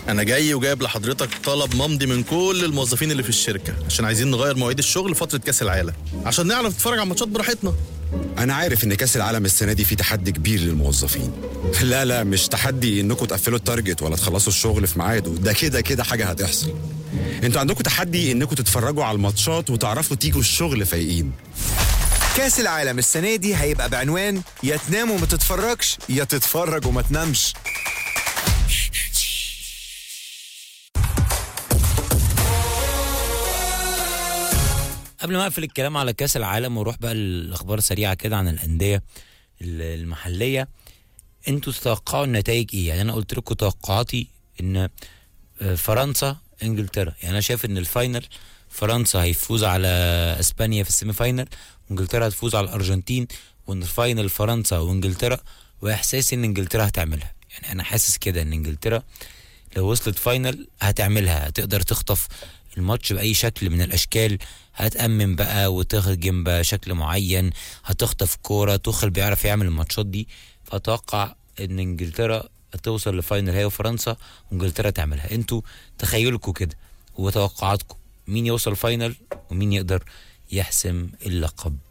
انا جاي وجايب لحضرتك طلب ممضي من كل الموظفين اللي في الشركه عشان عايزين نغير مواعيد الشغل فتره كاس العالم عشان نعرف نتفرج على الماتشات براحتنا انا عارف ان كاس العالم السنه دي فيه تحدي كبير للموظفين لا لا مش تحدي انكم تقفلوا التارجت ولا تخلصوا الشغل في ميعاده ده كده كده حاجه هتحصل انتوا عندكم تحدي انكم تتفرجوا على الماتشات وتعرفوا تيجوا الشغل فايقين كاس العالم السنة دي هيبقى بعنوان يا تنام وما تتفرجش يا تتفرج وما تنامش قبل ما اقفل الكلام على كاس العالم واروح بقى الاخبار سريعه كده عن الانديه ال- المحليه انتوا تتوقعوا النتائج ايه يعني انا قلت لكم توقعاتي ان آه، فرنسا انجلترا يعني انا شايف ان الفاينل فرنسا هيفوز على اسبانيا في السيمي فاينل وانجلترا هتفوز على الارجنتين وان الفاينل فرنسا وانجلترا واحساسي ان انجلترا هتعملها يعني انا حاسس كده ان انجلترا لو وصلت فاينل هتعملها هتقدر تخطف الماتش بأي شكل من الأشكال هتأمن بقى وتهجم بشكل معين هتخطف كورة توخل بيعرف يعمل الماتشات دي فأتوقع إن إنجلترا توصل لفاينل هي وفرنسا وإنجلترا تعملها انتوا تخيلكم كده وتوقعاتكم مين يوصل فاينل ومين يقدر يحسم اللقب